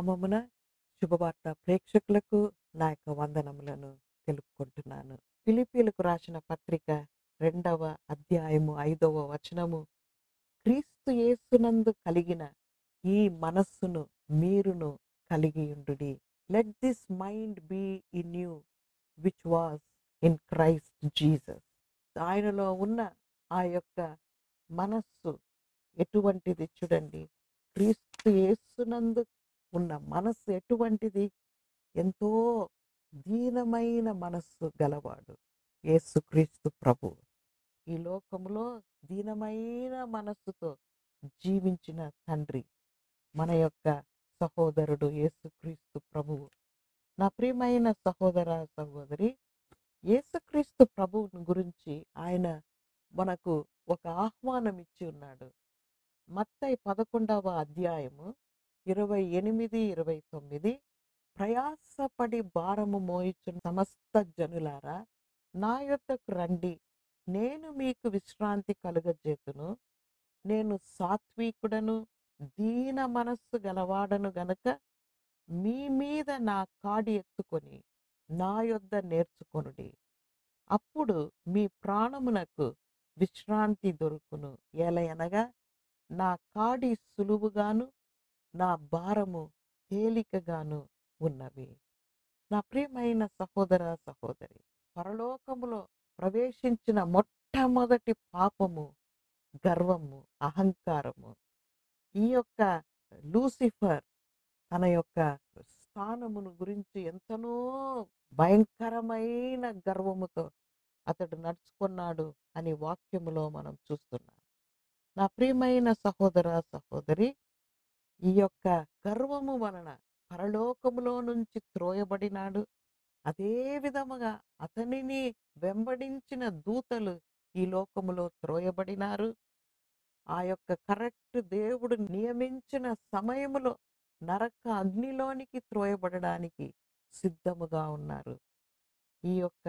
నామమున శుభవార్త ప్రేక్షకులకు నా యొక్క వందనములను తెలుపుకుంటున్నాను ఫిలిపీలకు రాసిన పత్రిక రెండవ అధ్యాయము ఐదవ వచనము క్రీస్తు యేసునందు కలిగిన ఈ మనస్సును మీరును కలిగి ఉండుడి let this mind be in you which was in Christ Jesus ఆయనలో ఉన్న ఆ యొక్క మనస్సు ఎటువంటిది చూడండి క్రీస్తు యేసునందు ఉన్న మనస్సు ఎటువంటిది ఎంతో దీనమైన మనస్సు గలవాడు యేసుక్రీస్తు ప్రభు ఈ లోకంలో దీనమైన మనస్సుతో జీవించిన తండ్రి మన యొక్క సహోదరుడు యేసుక్రీస్తు ప్రభువు నా ప్రియమైన సహోదర సహోదరి యేసుక్రీస్తు ప్రభువుని గురించి ఆయన మనకు ఒక ఆహ్వానం ఇచ్చి ఉన్నాడు మత్తయి పదకొండవ అధ్యాయము ఇరవై ఎనిమిది ఇరవై తొమ్మిది ప్రయాసపడి భారము మోయిచున్న సమస్త జనులారా నా యొద్దకు రండి నేను మీకు విశ్రాంతి కలుగజేతును నేను సాత్వికుడను దీన మనస్సు గలవాడను గనుక మీ మీద నా కాడి ఎత్తుకొని నా యొద్ద నేర్చుకొనుడి అప్పుడు మీ ప్రాణమునకు విశ్రాంతి దొరుకును ఏలయనగా నా కాడి సులువుగాను నా భారము తేలికగాను ఉన్నవి నా ప్రియమైన సహోదర సహోదరి పరలోకములో ప్రవేశించిన మొట్టమొదటి పాపము గర్వము అహంకారము ఈ యొక్క లూసిఫర్ తన యొక్క స్థానమును గురించి ఎంతనో భయంకరమైన గర్వముతో అతడు నడుచుకున్నాడు అని వాక్యములో మనం చూస్తున్నాం నా ప్రియమైన సహోదర సహోదరి ఈ యొక్క గర్వము వలన పరలోకములో నుంచి త్రోయబడినాడు అదే విధముగా అతనిని వెంబడించిన దూతలు ఈ లోకములో త్రోయబడినారు ఆ యొక్క కరెక్ట్ దేవుడు నియమించిన సమయములో నరక అగ్నిలోనికి త్రోయబడడానికి సిద్ధముగా ఉన్నారు ఈ యొక్క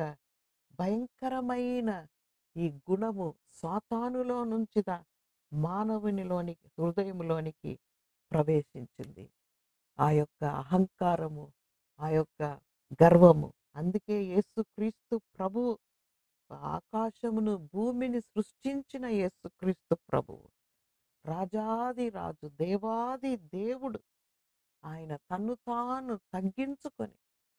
భయంకరమైన ఈ గుణము సాతానులో నుంచి మానవునిలోనికి హృదయంలోనికి ప్రవేశించింది ఆ యొక్క అహంకారము ఆ యొక్క గర్వము అందుకే యేసుక్రీస్తు ప్రభు ఆకాశమును భూమిని సృష్టించిన యేసుక్రీస్తు ప్రభువు రాజాది రాజు దేవాది దేవుడు ఆయన తన్ను తాను తగ్గించుకొని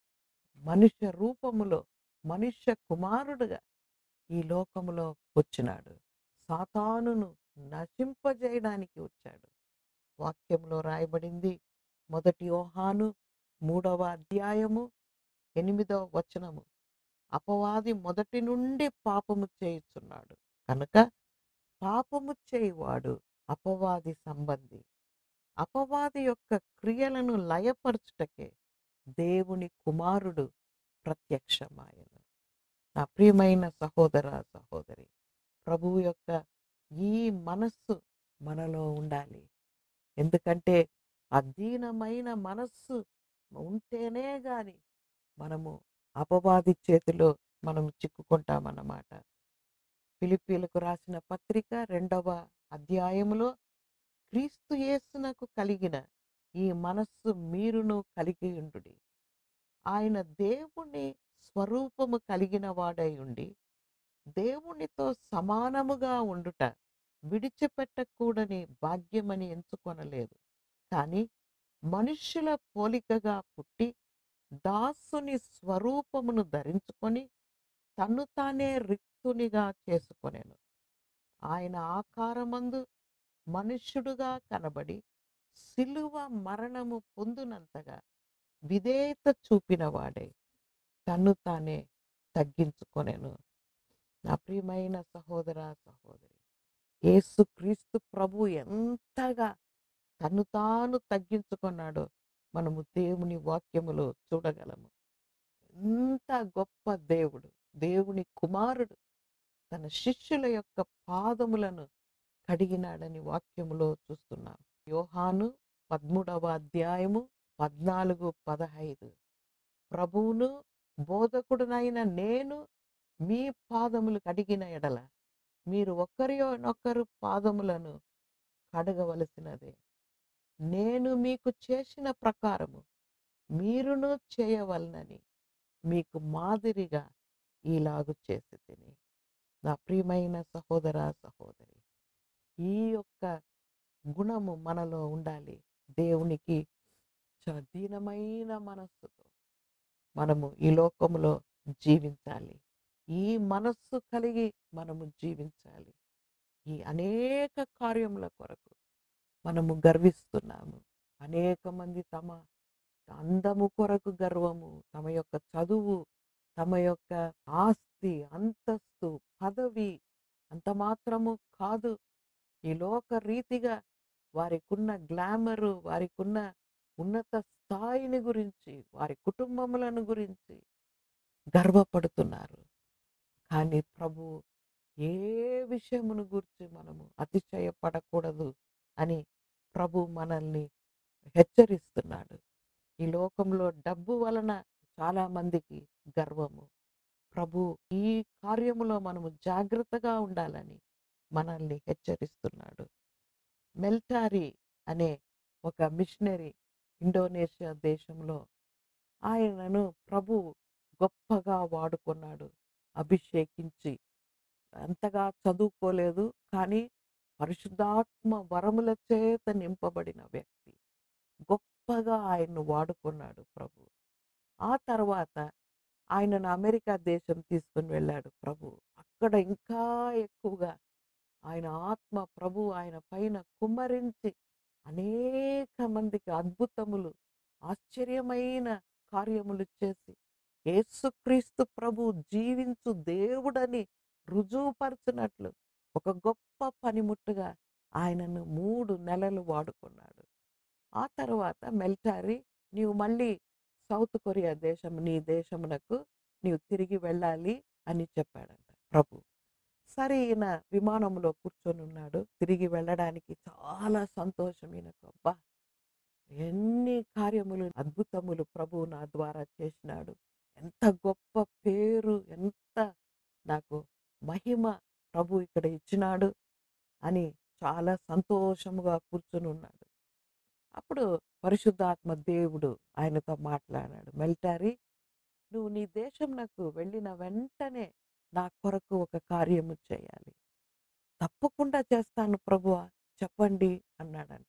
మనుష్య రూపములో మనుష్య కుమారుడుగా ఈ లోకములో వచ్చినాడు సాతానును నశింపజేయడానికి వచ్చాడు వాక్యంలో రాయబడింది మొదటి యోహాను మూడవ అధ్యాయము ఎనిమిదవ వచనము అపవాది మొదటి నుండి పాపము చేయుచున్నాడు కనుక పాపము చేయువాడు అపవాది సంబంధి అపవాది యొక్క క్రియలను లయపరచుటకే దేవుని కుమారుడు ప్రత్యక్షమాయను నా ప్రియమైన సహోదర సహోదరి ప్రభువు యొక్క ఈ మనస్సు మనలో ఉండాలి ఎందుకంటే అధీనమైన మనస్సు ఉంటేనే గాని మనము అపవాది చేతిలో మనం చిక్కుకుంటామన్నమాట ఫిలిపీలకు రాసిన పత్రిక రెండవ అధ్యాయములో క్రీస్తు యేసునకు కలిగిన ఈ మనస్సు మీరును కలిగి ఉండుడి ఆయన దేవుని స్వరూపము కలిగిన వాడై ఉండి దేవునితో సమానముగా ఉండుట విడిచిపెట్టకూడని భాగ్యమని ఎంచుకొనలేదు కానీ మనుష్యుల పోలికగా పుట్టి దాసుని స్వరూపమును ధరించుకొని తన్ను తానే రిక్తునిగా చేసుకొనెను ఆయన ఆకారమందు మనుష్యుడుగా కనబడి సిలువ మరణము పొందునంతగా విధేయత చూపిన వాడే తన్ను తానే తగ్గించుకొనెను నా ప్రియమైన సహోదర సహోదరి యేసు క్రీస్తు ప్రభు ఎంతగా తను తాను తగ్గించుకున్నాడో మనము దేవుని వాక్యములో చూడగలము ఎంత గొప్ప దేవుడు దేవుని కుమారుడు తన శిష్యుల యొక్క పాదములను కడిగినాడని వాక్యములో చూస్తున్నాం యోహాను పదమూడవ అధ్యాయము పద్నాలుగు పదహైదు ప్రభువును బోధకుడునైన నేను మీ పాదములు కడిగిన ఎడల మీరు ఒకరినొకరు పాదములను కడగవలసినదే నేను మీకు చేసిన ప్రకారము మీరును చేయవలనని మీకు మాదిరిగా ఈలాగు చేసి తిని నా ప్రియమైన సహోదర సహోదరి ఈ యొక్క గుణము మనలో ఉండాలి దేవునికి చ- దీనమైన మనస్సుతో మనము ఈ లోకములో జీవించాలి ఈ మనస్సు కలిగి మనము జీవించాలి ఈ అనేక కార్యముల కొరకు మనము గర్విస్తున్నాము అనేక మంది తమ అందము కొరకు గర్వము తమ యొక్క చదువు తమ యొక్క ఆస్తి అంతస్తు పదవి అంత మాత్రము కాదు ఈ లోక రీతిగా వారికున్న గ్లామరు వారికున్న ఉన్నత స్థాయిని గురించి వారి కుటుంబములను గురించి గర్వపడుతున్నారు కానీ ప్రభు ఏ విషయమును గురించి మనము అతిశయపడకూడదు అని ప్రభు మనల్ని హెచ్చరిస్తున్నాడు ఈ లోకంలో డబ్బు వలన చాలా మందికి గర్వము ప్రభు ఈ కార్యములో మనము జాగ్రత్తగా ఉండాలని మనల్ని హెచ్చరిస్తున్నాడు మెల్టారీ అనే ఒక మిషనరీ ఇండోనేషియా దేశంలో ఆయనను ప్రభు గొప్పగా వాడుకున్నాడు అభిషేకించి అంతగా చదువుకోలేదు కానీ పరిశుద్ధాత్మ వరముల చేత నింపబడిన వ్యక్తి గొప్పగా ఆయన్ను వాడుకున్నాడు ప్రభు ఆ తర్వాత ఆయనను అమెరికా దేశం తీసుకుని వెళ్ళాడు ప్రభు అక్కడ ఇంకా ఎక్కువగా ఆయన ఆత్మ ప్రభు ఆయన పైన కుమ్మరించి అనేక మందికి అద్భుతములు ఆశ్చర్యమైన కార్యములు చేసి యేసుక్రీస్తు ప్రభు జీవించు దేవుడని రుజువుపరచినట్లు ఒక గొప్ప పనిముట్టుగా ఆయనను మూడు నెలలు వాడుకున్నాడు ఆ తర్వాత మెల్టారి నీవు మళ్ళీ సౌత్ కొరియా దేశం నీ దేశమునకు నీవు తిరిగి వెళ్ళాలి అని చెప్పాడంట ప్రభు సరే ఈయన విమానంలో కూర్చొని ఉన్నాడు తిరిగి వెళ్ళడానికి చాలా సంతోషం ఈయనకు అబ్బా ఎన్ని కార్యములు అద్భుతములు ప్రభు నా ద్వారా చేసినాడు ఎంత గొప్ప పేరు ఎంత నాకు మహిమ ప్రభు ఇక్కడ ఇచ్చినాడు అని చాలా సంతోషముగా కూర్చొని ఉన్నాడు అప్పుడు పరిశుద్ధాత్మ దేవుడు ఆయనతో మాట్లాడాడు మెల్టారి నువ్వు నీ దేశం నాకు వెళ్ళిన వెంటనే నా కొరకు ఒక కార్యము చేయాలి తప్పకుండా చేస్తాను ప్రభువా చెప్పండి అన్నాడంట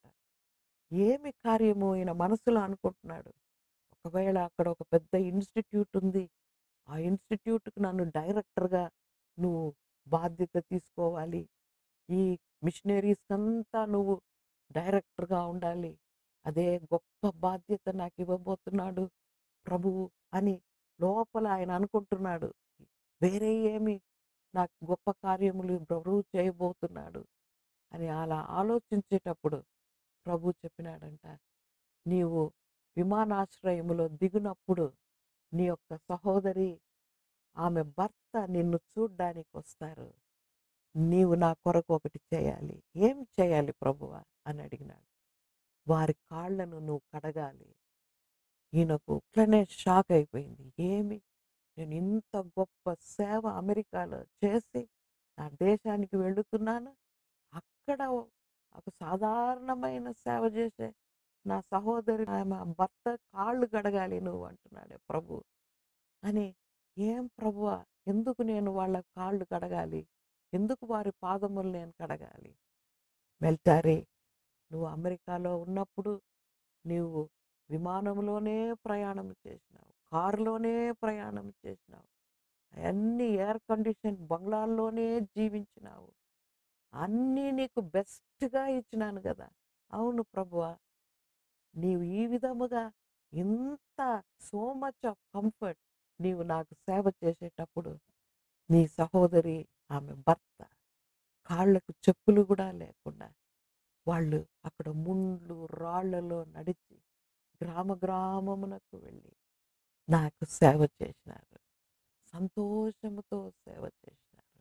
ఏమి కార్యము ఈయన మనసులో అనుకుంటున్నాడు ఒకవేళ అక్కడ ఒక పెద్ద ఇన్స్టిట్యూట్ ఉంది ఆ ఇన్స్టిట్యూట్కి నన్ను డైరెక్టర్గా నువ్వు బాధ్యత తీసుకోవాలి ఈ మిషనరీస్ అంతా నువ్వు డైరెక్టర్గా ఉండాలి అదే గొప్ప బాధ్యత నాకు ఇవ్వబోతున్నాడు ప్రభువు అని లోపల ఆయన అనుకుంటున్నాడు వేరే ఏమి నాకు గొప్ప కార్యములు ప్రభువు చేయబోతున్నాడు అని అలా ఆలోచించేటప్పుడు ప్రభు చెప్పినాడంట నీవు విమానాశ్రయములో దిగినప్పుడు నీ యొక్క సహోదరి ఆమె భర్త నిన్ను చూడ్డానికి వస్తారు నీవు నా కొరకు ఒకటి చేయాలి ఏం చేయాలి ప్రభువా అని అడిగినాడు వారి కాళ్ళను నువ్వు కడగాలి ఈయనకు ఇట్లనే షాక్ అయిపోయింది ఏమి నేను ఇంత గొప్ప సేవ అమెరికాలో చేసి నా దేశానికి వెళుతున్నాను అక్కడ ఒక సాధారణమైన సేవ చేసే నా సహోదరి ఆమె భర్త కాళ్ళు కడగాలి నువ్వు అంటున్నాడే ప్రభు అని ఏం ప్రభువా ఎందుకు నేను వాళ్ళ కాళ్ళు కడగాలి ఎందుకు వారి పాదములు నేను కడగాలి మెల్టారి నువ్వు అమెరికాలో ఉన్నప్పుడు నీవు విమానంలోనే ప్రయాణం చేసినావు కారులోనే ప్రయాణం చేసినావు అన్ని ఎయిర్ కండిషన్ బంగ్లాల్లోనే జీవించినావు అన్నీ నీకు బెస్ట్గా ఇచ్చినాను కదా అవును ప్రభువా నీవు ఈ విధముగా ఇంత సో మచ్ ఆఫ్ కంఫర్ట్ నీవు నాకు సేవ చేసేటప్పుడు నీ సహోదరి ఆమె భర్త కాళ్ళకు చెప్పులు కూడా లేకుండా వాళ్ళు అక్కడ ముండ్లు రాళ్లలో నడిచి గ్రామ గ్రామమునకు వెళ్ళి నాకు సేవ చేసినారు సంతోషముతో సేవ చేసినారు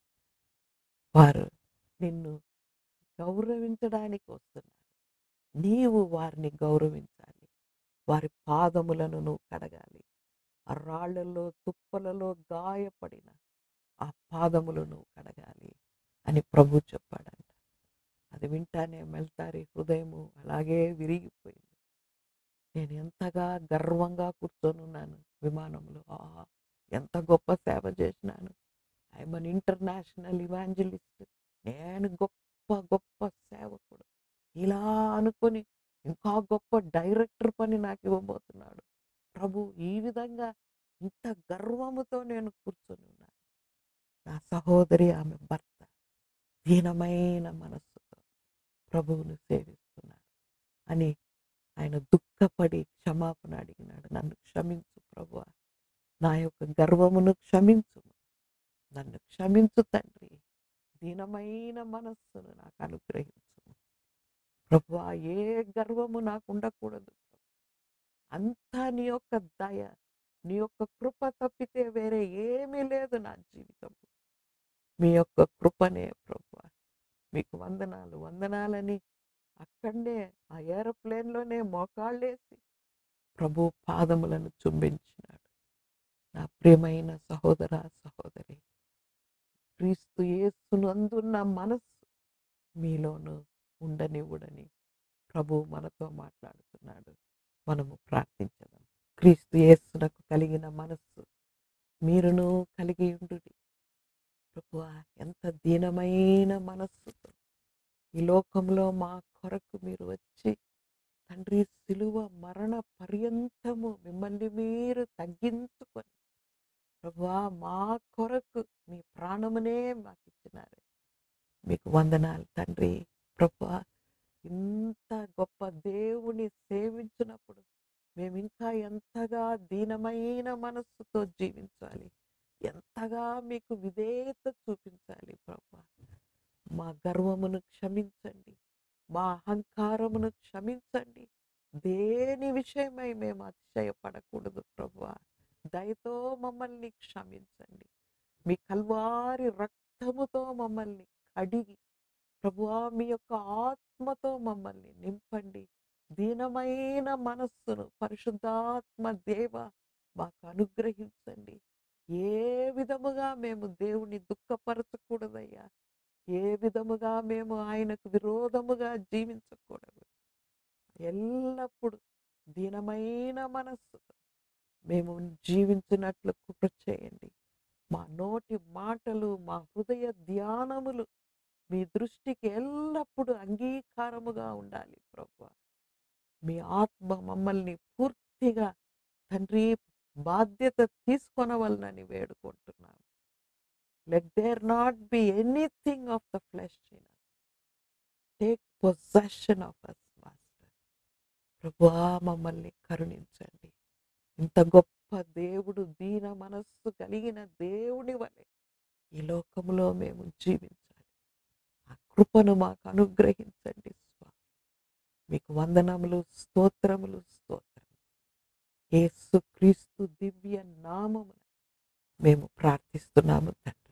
వారు నిన్ను గౌరవించడానికి వస్తున్నారు నీవు వారిని గౌరవించాలి వారి పాదములను నువ్వు కడగాలి ఆ రాళ్లలో తుప్పలలో గాయపడిన ఆ పాదములు నువ్వు కడగాలి అని ప్రభు చెప్పాడంట అది వింటానే మెల్తారి హృదయము అలాగే విరిగిపోయింది నేను ఎంతగా గర్వంగా కూర్చొనున్నాను విమానంలో ఆహా ఎంత గొప్ప సేవ చేసినాను ఐఎమ్ అన్ ఇంటర్నేషనల్ ఇవాంజలిస్ట్ నేను గొప్ప గొప్ప సేవకుడు ఇలా అనుకొని ఇంకా గొప్ప డైరెక్టర్ పని నాకు ఇవ్వబోతున్నాడు ప్రభు ఈ విధంగా ఇంత గర్వముతో నేను కూర్చొని ఉన్నాను నా సహోదరి ఆమె భర్త దీనమైన మనస్సుతో ప్రభువును సేవిస్తున్నారు అని ఆయన దుఃఖపడి క్షమాపణ అడిగినాడు నన్ను క్షమించు ప్రభు నా యొక్క గర్వమును క్షమించు నన్ను క్షమించు తండ్రి దీనమైన మనస్సును నాకు అనుగ్రహించు ప్రభు ఏ గర్వము నాకు ఉండకూడదు అంతా నీ యొక్క దయ నీ యొక్క కృప తప్పితే వేరే ఏమీ లేదు నా జీవితంలో మీ యొక్క కృపనే ప్రభు మీకు వందనాలు వందనాలని అక్కడనే ఆ ఏరోప్లేన్లోనే మోకాళ్ళేసి ప్రభు పాదములను చుంబించినాడు నా ప్రియమైన సహోదర సహోదరి క్రీస్తు యేసునందున్న మనస్సు మీలోను ఉండనివ్వడని ప్రభు మనతో మాట్లాడుతున్నాడు మనము ప్రార్థించదాం క్రీస్తు యేసునకు కలిగిన మనస్సు మీరును కలిగి ఉండు ప్రభువా ఎంత దీనమైన మనస్సుతో ఈ లోకంలో మా కొరకు మీరు వచ్చి తండ్రి సిలువ మరణ పర్యంతము మిమ్మల్ని మీరు తగ్గించుకొని ప్రభువా మా కొరకు మీ ప్రాణమునే మాకు ఇచ్చినారు మీకు వందనాలు తండ్రి ప్రభువా ఇంత గొప్ప దేవుని సేవించినప్పుడు మేము ఇంకా ఎంతగా దీనమైన మనస్సుతో జీవించాలి ఎంతగా మీకు విధేయత చూపించాలి ప్రభా మా గర్వమును క్షమించండి మా అహంకారమును క్షమించండి దేని విషయమై మేము అతిశయపడకూడదు ప్రభా దయతో మమ్మల్ని క్షమించండి మీ కల్వారి రక్తముతో మమ్మల్ని కడిగి ప్రభువా మీ యొక్క ఆత్మతో మమ్మల్ని నింపండి దీనమైన మనస్సును పరిశుద్ధాత్మ దేవ మాకు అనుగ్రహించండి ఏ విధముగా మేము దేవుని దుఃఖపరచకూడదయ్యా ఏ విధముగా మేము ఆయనకు విరోధముగా జీవించకూడదు ఎల్లప్పుడూ దీనమైన మనస్సుతో మేము జీవించినట్లు కృప చేయండి మా నోటి మాటలు మా హృదయ ధ్యానములు మీ దృష్టికి ఎల్లప్పుడూ అంగీకారముగా ఉండాలి ప్రభు మీ ఆత్మ మమ్మల్ని పూర్తిగా తండ్రి బాధ్యత తీసుకొనవలనని వేడుకుంటున్నాను let there not be anything of the flesh in take possession of us master ప్రభువా మమ్మల్ని కరుణించండి ఇంత గొప్ప దేవుడు దీన మనస్సు కలిగిన దేవుని వలె ఈ లోకంలో మేము జీవించాలి ఆ కృపను మాకు అనుగ్రహించండి స్వామి మీకు వందనములు స్తోత్రములు స్తోత్రములు యేసు క్రీస్తు దివ్య నామమున మేము ప్రార్థిస్తున్నాము తండ్రి